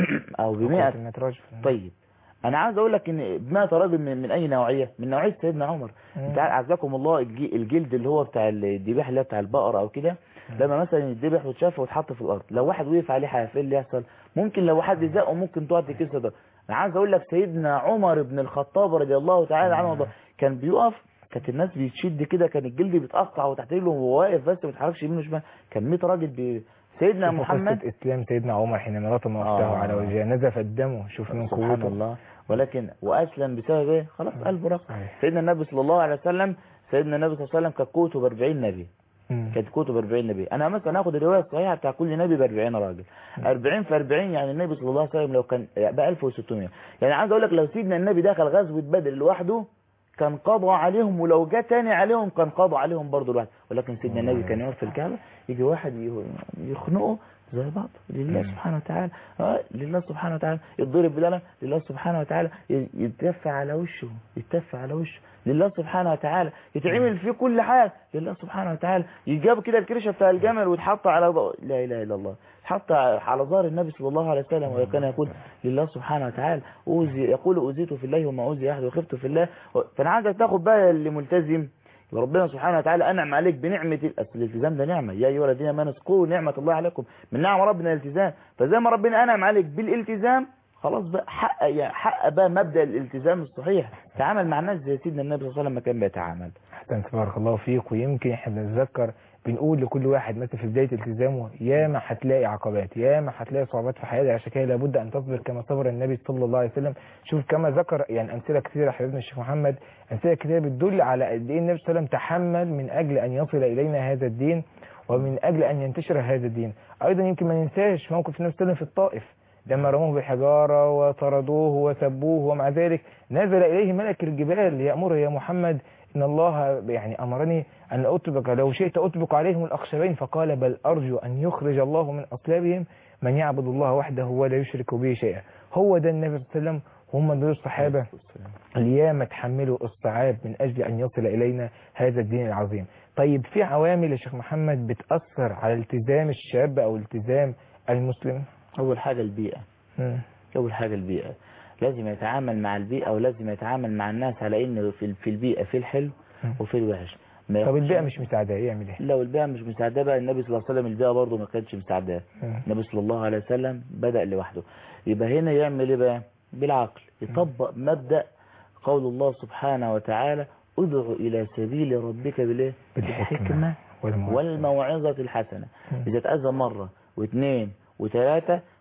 او ب 100 100 رجل طيب انا عاوز اقول لك ان ب 100 راجل من, من اي نوعيه من نوعيه سيدنا عمر مم. انت عارف عزكم الله الجي- الجلد اللي هو بتاع الذبيح اللي هو بتاع البقره او كده لما مثلا يتذبح ويتشاف ويتحط في الارض لو واحد وقف عليه حاجه ايه اللي يحصل ممكن لو حد زقه ممكن تقعد تكسر ده انا عاوز اقول لك سيدنا عمر بن الخطاب رضي الله تعالى عنه وارضاه كان بيقف كانت الناس بتشد كده كان الجلد بيتقطع وتحت رجله وهو واقف بس ما بيتحركش يمين وشمال كان 100 راجل بي... سيدنا شوفوا محمد قصة اسلام سيدنا عمر حينما لطم آه. وقته على وجهه نزف الدم شوف من سبحان قوته الله ولكن واسلم بسبب ايه خلاص قلبه رق صحيح. سيدنا النبي صلى الله عليه وسلم سيدنا النبي صلى الله عليه وسلم كانت قوته ب 40 نبي مم. كانت قوته ب 40 نبي انا مثلا هاخد الروايه الصحيحه بتاع كل نبي ب 40 راجل 40 في 40 يعني النبي صلى الله عليه وسلم لو كان ب 1600 يعني عايز اقول لك لو سيدنا النبي دخل غزوه بدر لوحده كان قضى عليهم ولو جه تاني عليهم كان قضى عليهم برضه لوحده ولكن سيدنا النبي كان يقف في الكعبه يجي واحد يه- يخنقه زي بعض لله سبحانه وتعالى آه لله سبحانه وتعالى يتضرب بالقلم لله سبحانه وتعالى ي- يتدفع على وشه يتدفع على وشه لله سبحانه وتعالى يتعمل فيه كل حاجه لله سبحانه وتعالى يجاب كده الكرشه بتاع الجمل ويتحط على ض- لا اله الا الله حط على ظهر النبي صلى الله عليه وسلم وكان يقول لله سبحانه وتعالى أوزي يقول أوزيت في الله وما أوزي أحد وخفت في الله فأنا عايزك تاخد بقى اللي ملتزم ربنا سبحانه وتعالى أنعم عليك بنعمة ال- أصل الالتزام ده نعمة يا أيها الذين آمنوا اذكروا نعمة الله عليكم من نعم ربنا الالتزام فزي ما ربنا أنعم عليك بالالتزام خلاص بقى حقق يعني حقق بقى مبدأ الالتزام الصحيح تعامل مع الناس زي سيدنا النبي صلى الله عليه وسلم ما كان بيتعامل احسنت بارك الله فيك ويمكن احنا بنتذكر بنقول لكل واحد مثلا في بدايه التزامه يا ما هتلاقي عقبات يا ما هتلاقي صعوبات في حياتك عشان كده لابد ان تصبر كما صبر النبي صلى الله عليه وسلم شوف كما ذكر يعني امثله كثيره حبيبنا الشيخ محمد امثله كثيره بتدل على قد ايه النبي صلى الله عليه وسلم تحمل من اجل ان يصل الينا هذا الدين ومن اجل ان ينتشر هذا الدين ايضا يمكن ما ننساش موقف النبي صلى الله عليه وسلم في الطائف لما رموه بالحجارة وطردوه وسبوه ومع ذلك نزل إليه ملك الجبال يأمره يا محمد إن الله يعني أمرني أن أطبق لو شئت أطبق عليهم الأخشبين فقال بل أرجو أن يخرج الله من أصلابهم من يعبد الله وحده ولا يشرك به شيئا هو ده النبي صلى الله عليه وسلم هم دول الصحابة الياما تحملوا الصعاب من أجل أن يصل إلينا هذا الدين العظيم طيب في عوامل يا شيخ محمد بتأثر على التزام الشاب أو التزام المسلم أول حاجة البيئة مم. أول حاجة البيئة لازم يتعامل مع البيئة ولازم يتعامل مع الناس على إن في في البيئة في الحلو مم. وفي الوحش ما طب ياخدش- البيئة مش مساعدة يعمل ايه؟ لو البيئة مش مساعدة بقى النبي صلى الله عليه وسلم البيئة برضه ما كانتش مساعدة مم. النبي صلى الله عليه وسلم بدأ لوحده يبقى هنا يعمل ايه بقى بالعقل يطبق مبدأ قول الله سبحانه وتعالى ادع إلى سبيل ربك بالايه بالحكمة والموعظة. والموعظة الحسنة مم. إذا تأذى مرة واثنين وثلاثة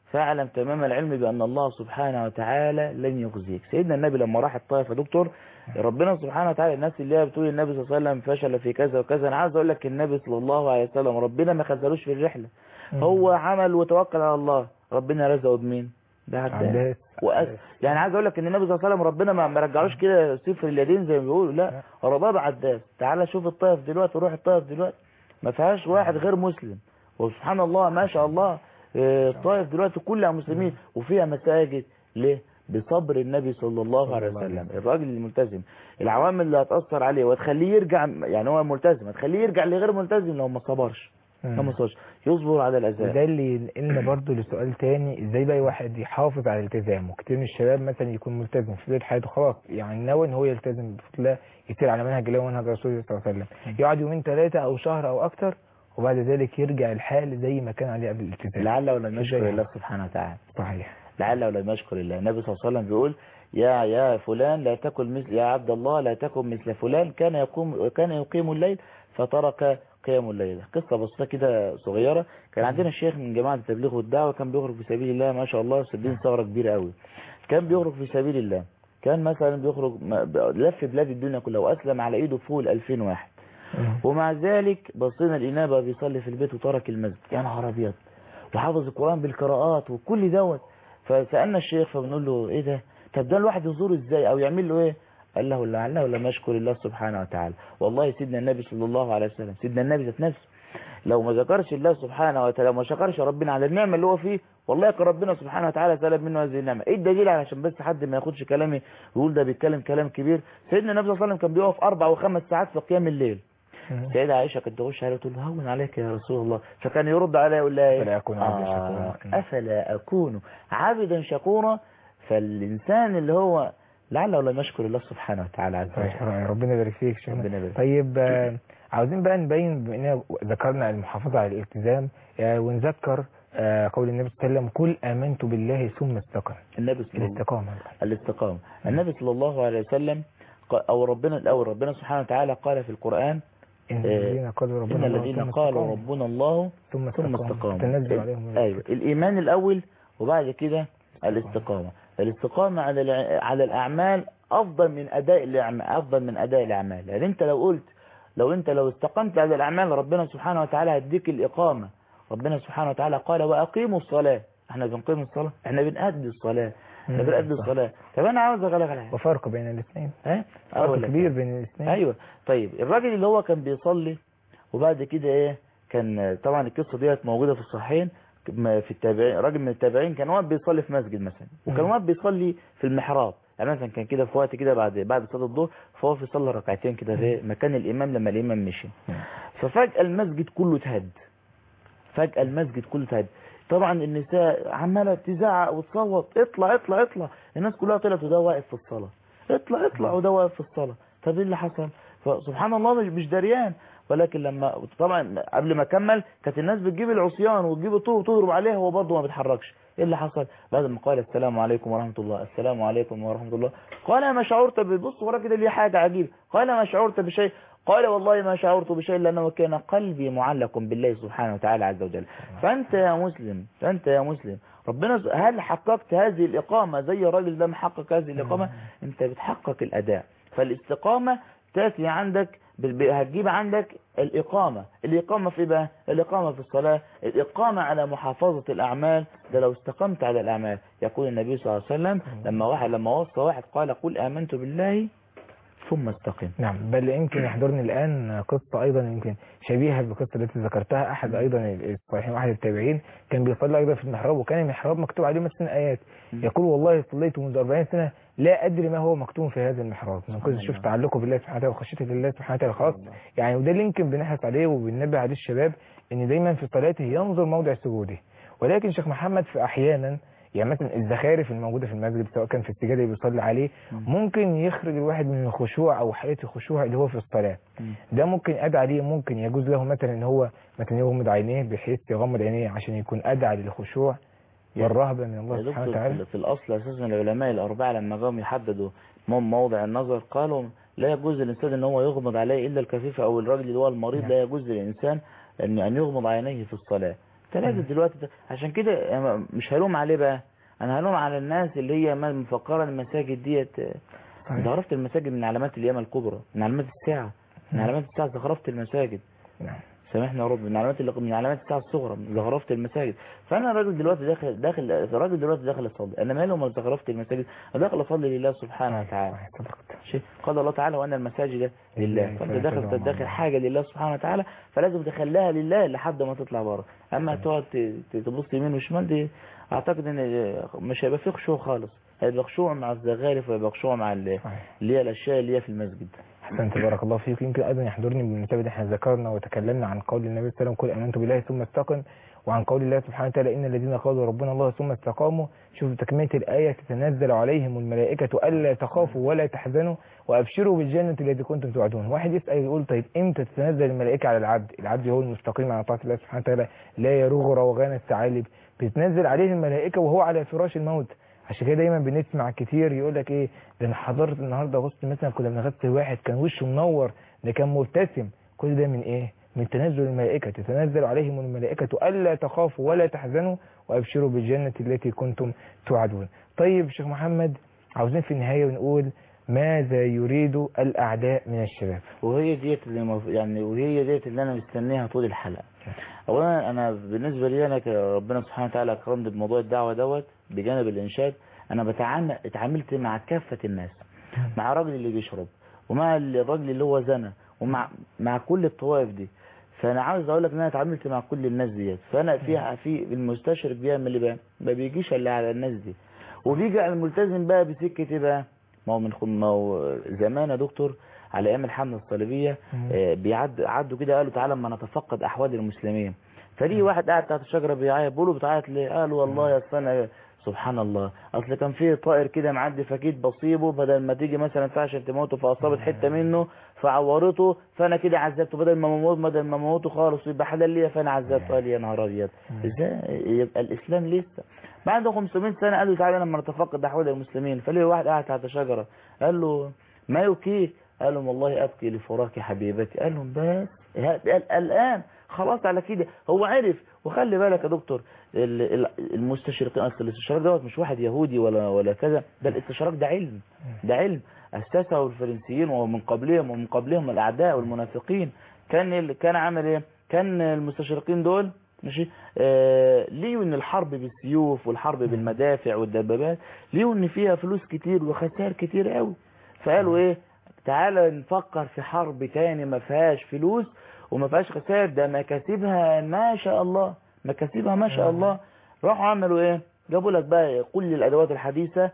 فاعلم تمام العلم بأن الله سبحانه وتعالى لن يخزيك سيدنا النبي لما راح الطائف يا دكتور ربنا سبحانه وتعالى الناس اللي هي بتقول النبي صلى الله عليه وسلم فشل في كذا وكذا انا عايز اقول لك النبي صلى الله عليه وسلم ربنا ما خذلوش في الرحلة هو عمل وتوكل على الله ربنا رزقه بمين بعداس عداس وأس يعني عايز اقول لك ان النبي صلى الله عليه وسلم ربنا ما ما رجعوش كده صفر اليدين زي ما بيقولوا لا رضاه بعداس تعالى شوف الطائف دلوقتي وروح الطائف دلوقتي ما فيهاش واحد غير مسلم وسبحان الله ما شاء الله آه، الطائف دلوقتي كلها مسلمين وفيها مساجد ليه بصبر النبي صلى الله عليه الله عليه وسلم الراجل الملتزم العوامل اللي هتأثر عليه وتخليه يرجع يعني هو ملتزم هتخليه يرجع لغير ملتزم لو ما صبرش لو ما صبرش يصبر على الأذى وده اللي ينقلنا برضو لسؤال تاني ازاي بقى واحد يحافظ على الالتزامه كتير من الشباب مثلا يكون ملتزم في بدايه حياته خلاص يعني ناوي ان هو يلتزم بفضل الله يسير على منهج الله ومنهج رسول الله صلى الله عليه وسلم يقعد يومين ثلاثه او شهر او اكتر وبعد ذلك يرجع الحال زي ما كان عليه قبل الالتزام لعل ولم يشكر إزاي؟ الله سبحانه وتعالى صحيح لعل ولم يشكر الله النبي صلى الله عليه وسلم بيقول يا يا فلان لا تكن مثل يا عبد الله لا تكن مثل فلان كان يقوم كان يقيم الليل فترك قيام الليل قصة بسيطة كده صغيرة كان عندنا شيخ من جماعة التبليغ والدعوة كان بيخرج في سبيل الله ما شاء الله سدين ثغرة كبيرة قوي كان بيخرج في سبيل الله كان مثلا بيخرج ما- لف بلاد الدنيا كلها وأسلم على إيده فوق ال 2000 واحد ومع ذلك بصينا الإنابة بيصلي في البيت وترك المسجد يا نهار أبيض وحافظ القرآن بالقراءات وكل دوت فسألنا الشيخ فبنقول له إيه ده طب ده الواحد يزوره إزاي أو يعمل له إيه قال له لعله لم يشكر الله سبحانه وتعالى والله سيدنا النبي صلى الله عليه وسلم سيدنا النبي ذات نفسه لو ما ذكرش الله سبحانه وتعالى وما شكرش ربنا على النعمة اللي هو فيه والله كان ربنا سبحانه وتعالى سلب منه هذه النعمة ايه الدليل علشان بس حد ما ياخدش كلامي ويقول ده بيتكلم كلام كبير سيدنا النبي صلى الله عليه وسلم كان بيقف اربع وخمس ساعات في قيام الليل سيدة عائشة كانت تخش عليه وتقول له هون عليك يا رسول الله فكان يرد عليها يقول لها أفلا ايه أكون عبدا آه شكورا. أفلا أكون عبدا شكورا فالإنسان اللي هو لعله لم يشكر الله سبحانه وتعالى عز صحيح وجل ربنا يبارك فيك شيخنا ربنا يبارك. طيب آه، عاوزين بقى نبين بما اننا ذكرنا المحافظة على الالتزام آه، ونذكر آه، قول النبي صلى الله عليه وسلم قل آمنت بالله ثم استقم النبي صلى الله الاستقامة الاستقامة النبي صلى الله عليه وسلم قا- أو ربنا الأول ربنا سبحانه وتعالى قال في القرآن إن آه، الذين قالوا إن ربنا الله الذين ثم قالوا استقاموا ربنا الله ثم ثم استقاموا استقاموا تنزل عليهم أيوة الإيمان الأول وبعد كده الاستقامة الاستقامة على الع- على الأعمال أفضل من أداء الأعمال أفضل من أداء الأعمال يعني أنت لو قلت لو أنت لو استقمت على الأعمال ربنا سبحانه وتعالى هيديك الإقامة ربنا سبحانه وتعالى قال وأقيموا الصلاة احنا بنقيم الصلاة احنا بنأدي الصلاة احنا مم، بنأدي صح. الصلاة طب أنا عاوز أغلق على حاجة وفرق بين الاثنين ها فرق أقول لك. كبير بين الاثنين ايوه طيب الراجل اللي هو كان بيصلي وبعد كده ايه كان طبعا القصه ديت موجوده في الصحيحين م- في التابعين راجل من التابعين كان واقف بيصلي في مسجد مثلا وكان مم. واقف بيصلي في المحراب يعني مثلا كان كده في وقت كده بعد بعد صلاه الظهر فهو في صلى ركعتين كده في مكان الامام لما الامام مشي مم. ففجاه المسجد كله اتهد فجاه المسجد كله اتهد طبعا النساء عماله تزعق وتصوت اطلع اطلع اطلع الناس كلها طلعت وده واقف في الصلاه اطلع اطلع وده واقف في الصلاه طب ايه اللي حصل فسبحان الله مش مش دريان ولكن لما طبعا قبل ما اكمل كانت الناس بتجيب العصيان وتجيب الطوب وتضرب عليه هو برضه ما بيتحركش ايه اللي حصل بعد ما قال السلام عليكم ورحمه الله السلام عليكم ورحمه الله قال ما شعرت ببص ورا كده ليه حاجه عجيبه قال ما شعرت بشيء قال والله ما شعرت بشيء لانه كان قلبي معلق بالله سبحانه وتعالى عز وجل فانت يا مسلم فانت يا مسلم ربنا س- هل حققت هذه الاقامه زي الراجل ده محقق هذه الاقامه انت بتحقق الاداء فالاستقامه تاتي عندك بال- ب- هتجيب عندك الإقامة الإقامة في إيه بقى الإقامة في الصلاة الإقامة على محافظة الأعمال ده لو استقمت على الأعمال يقول النبي صلى الله عليه وسلم لما واحد لما وصى واحد قال قل آمنت بالله ثم استقم نعم بل يمكن يحضرني الآن قصة أيضا يمكن شبيهة بالقصة التي ذكرتها أحد أيضا الصالحين واحد التابعين كان بيصلي أيضا في المحراب وكان المحراب مكتوب عليه مثلا آيات يقول والله صليت منذ 40 سنة لا أدري ما هو مكتوب في هذا المحراب من كنت شفت تعلقه بالله سبحانه وتعالى وخشيته لله سبحانه وتعالى خلاص يعني وده اللي يمكن بنحرص عليه وبننبه عليه الشباب ان دايما في صلاته ينظر موضع سجوده ولكن شيخ محمد في احيانا يعني مثلا الزخارف الموجوده في المسجد سواء كان في السجاده اللي بيصلي عليه ممكن يخرج الواحد من الخشوع او حاله الخشوع اللي هو في الصلاه ده ممكن ادعى عليه ممكن يجوز له مثلا ان هو مثلا يغمض عينيه بحيث يغمض عينيه عشان يكون ادعى للخشوع والرهبه من الله يا سبحانه دكتور وتعالى في- في الأصل أساسا العلماء الأربعة لما جاهم يحددوا مو- موضع النظر قالوا لا يجوز للإنسان أن هو يغمض عليه إلا الكفيف أو الراجل اللي هو المريض نعم. لا يجوز للإنسان أن أن يغمض عينيه في الصلاة انت لازم دلوقتي ت- عشان كده أنا مش هلوم عليه بقى انا هلوم على الناس اللي هي ما مفكره المساجد ديت صحيح. زخرفة المساجد من علامات القيامة الكبرى من علامات الساعة من علامات الساعة زخرفة المساجد نعم سامحنا يا رب من علامات اللي من علامات الساعة الصغرى من زخرفة المساجد فأنا راجل دلوقتي داخل داخل الراجل دلوقتي داخل أصلي أنا مالي وما زخرفة المساجد أنا داخل أصلي لله سبحانه وتعالى صحيح، صدقت شيء قال الله تعالى وأن المساجد لله لله، فأنت فلا داخل تدعوا مع تدخل الله. حاجة لله سبحانه وتعالى فلازم تخليها لله لحد ما تطلع بره أما تقعد ت- ت- تبص يمين وشمال دي أعتقد إن مش هيبقى فيه خشوع خالص هيبقى خشوع مع الزخارف ويبقى خشوع مع ال- صحيح اللي هي الأشياء اللي هي في المسجد احسنت بارك الله فيك يمكن ايضا يحضرني بالمناسبه دي احنا ذكرنا وتكلمنا عن قول النبي صلى الله عليه وسلم قل امنت بالله ثم استقم وعن قول الله سبحانه وتعالى ان الذين قالوا ربنا الله ثم استقاموا شوفوا تكمله الايه تتنزل عليهم الملائكه الا تخافوا ولا تحزنوا وابشروا بالجنه التي كنتم توعدون واحد يسال يقول طيب امتى تتنزل الملائكه على العبد العبد هو المستقيم على طاعه الله سبحانه وتعالى لا يروغ روغان الثعالب بتنزل عليه الملائكه وهو على فراش الموت عشان كده دايما بنسمع كتير يقول لك ايه ده انا حضرت النهارده غسل مثلا كنا بنغسل واحد كان وشه منور ده كان مبتسم كل ده من ايه من تنزل الملائكة تتنزل عليهم الملائكة ألا تخافوا ولا تحزنوا وأبشروا بالجنة التي كنتم توعدون طيب شيخ محمد عاوزين في النهاية ونقول ماذا يريد الأعداء من الشباب وهي ديت اللي مف... يعني وهي ديت اللي انا مستنيها طول الحلقه اولا انا بالنسبه لي انا ك- ربنا سبحانه وتعالى اكرمني بموضوع الدعوه دوت بجانب الانشاد انا بتعامل اتعاملت مع كافه الناس مع الراجل اللي بيشرب ومع الراجل اللي هو زنى ومع مع كل الطوائف دي فانا عاوز اقول لك ان انا اتعاملت مع كل الناس ديت فانا في في المستشرق بيعمل ايه بقى ما بيجيش الا على الناس دي وبيجي على الملتزم بقى بسكه ايه بقى ما هو من خ- ما هو زمان يا دكتور على ايام الحمله الصليبيه آه، بيعد عدوا كده قالوا تعالى اما نتفقد احوال المسلمين فدي واحد قاعد تحت الشجره بيعيط بيقولوا بتعيط ليه قال والله يا أصل انا سبحان الله اصل كان في طائر كده معدي فكيت بصيبه بدل ما تيجي مثلا فيها عشان تموته فاصابت حته منه فعورته فانا كده عذبته بدل ما موت بدل ما موته خالص يبقى حلال ليا فانا عذبته قال يا نهار ابيض ازاي يبقى الاسلام لسه بعد 500 سنه قالوا تعالى لما نتفقد احوال المسلمين فليه واحد قاعد تحت شجره قال له ما يبكيك قال لهم والله ابكي لفراق حبيبتي قال لهم بس قال الان خلاص على كده هو عرف وخلي بالك يا دكتور ال- ال- المستشرقين اصل الاستشراق دوت مش واحد يهودي ولا ولا كذا ده الاستشراق ده علم ده علم اسسه الفرنسيين ومن قبلهم ومن قبلهم الاعداء والمنافقين كان ال- كان عمل ايه كان المستشرقين دول ماشي آه ليه ان الحرب بالسيوف والحرب بالمدافع والدبابات ليه ان فيها فلوس كتير وخسائر كتير قوي فقالوا ايه تعالى نفكر في حرب تاني ما فيهاش فلوس وما فيهاش خسائر ده مكاسبها ما شاء الله مكاسبها ما شاء الله راحوا عملوا ايه جابوا لك بقى كل الادوات الحديثة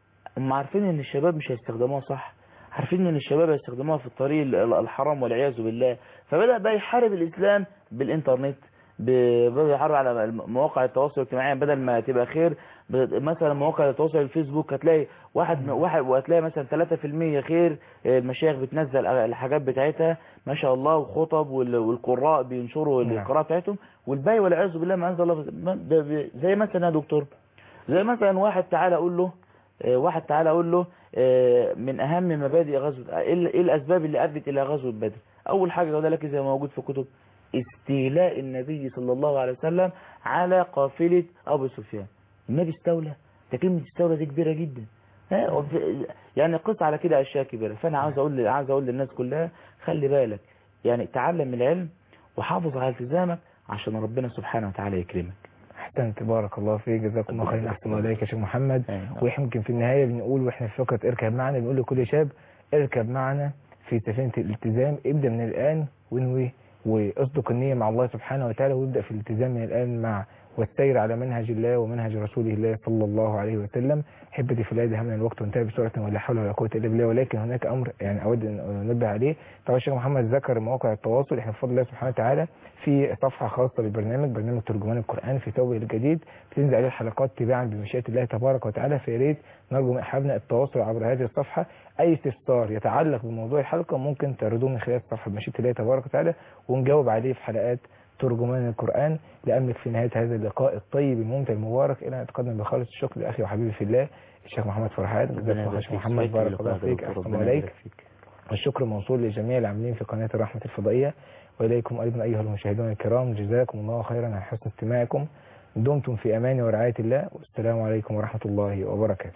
هم عارفين ان الشباب مش هيستخدموها صح عارفين ان الشباب هيستخدموها في الطريق ال- الحرام والعياذ بالله فبدأ بقى يحارب الاسلام بالانترنت ب- بدأ يحارب على الم- مواقع التواصل الاجتماعي بدل ما تبقى خير ب- مثلا مواقع التواصل الفيسبوك هتلاقي واحد واحد وهتلاقي مثلا 3% خير آه، المشايخ بتنزل الحاجات بتاعتها ما شاء الله وخطب وال- والقراء بينشروا نعم. القراءة بتاعتهم والباقي والعياذ بالله ما انزل الله ما- ده ب- زي مثلا يا دكتور زي مثلا واحد تعالى اقول له آه، واحد تعالى اقول له آه، من اهم مبادئ غزوه ايه ال- إيه الاسباب اللي ادت الى غزوه بدر اول حاجه ده لك زي ما موجود في كتب استيلاء النبي صلى الله عليه وسلم على قافله ابو سفيان النبي استولى ده كلمه استولى دي كبيره جدا ها، وف- يعني قص على كده اشياء كبيره فانا عاوز اقول عاوز اقول للناس كلها خلي بالك يعني تعلم العلم وحافظ على التزامك عشان ربنا سبحانه وتعالى يكرمك احسنت بارك الله فيك جزاكم الله خيرا احسن الله اليك يا شيخ محمد أيوة. ويمكن في النهايه بنقول واحنا في فقره اركب معنا بنقول لكل شاب اركب معنا في سفينه الالتزام ابدا من الان وانوي واصدق النيه مع الله سبحانه وتعالى وابدا في الالتزام من الان مع والسير على منهج الله ومنهج رسوله الله صلى الله عليه وسلم حبتي في الله ده من الوقت وانتهى بسرعه ولا حول ولا قوه الا بالله ولكن هناك امر يعني اود ان انبه عليه طبعا الشيخ محمد ذكر مواقع التواصل احنا بفضل الله سبحانه وتعالى في صفحه خاصه بالبرنامج برنامج ترجمان القران في توبه الجديد بتنزل عليه الحلقات تباعا بمشيئه الله تبارك وتعالى فيا ريت نرجو من احبابنا التواصل عبر هذه الصفحه اي استفسار يتعلق بموضوع الحلقه ممكن تعرضوه من خلال الصفحه بمشيئه الله تبارك وتعالى ونجاوب عليه في حلقات ترجمان القرآن لأملك في نهاية هذا اللقاء الطيب الممتع المبارك إلى أن أتقدم بخالص الشكر لأخي وحبيبي في الله الشيخ محمد فرحات جزاك الله خير يا شيخ محمد بارك الله فيك أحسن الله عليك والشكر موصول لجميع العاملين في قناة الرحمة الفضائية وإليكم أيضا أيها المشاهدون الكرام جزاكم الله خيرا على حسن استماعكم دمتم في أمان ورعاية الله والسلام عليكم ورحمة الله وبركاته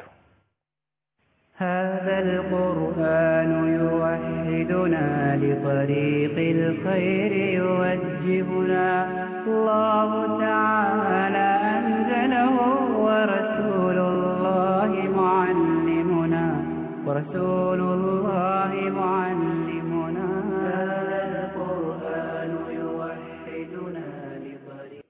هذا القرآن يوحدنا لطريق الخير يوجهنا الله تعالى أنزله ورسول الله معلمنا ورسول الله معلمنا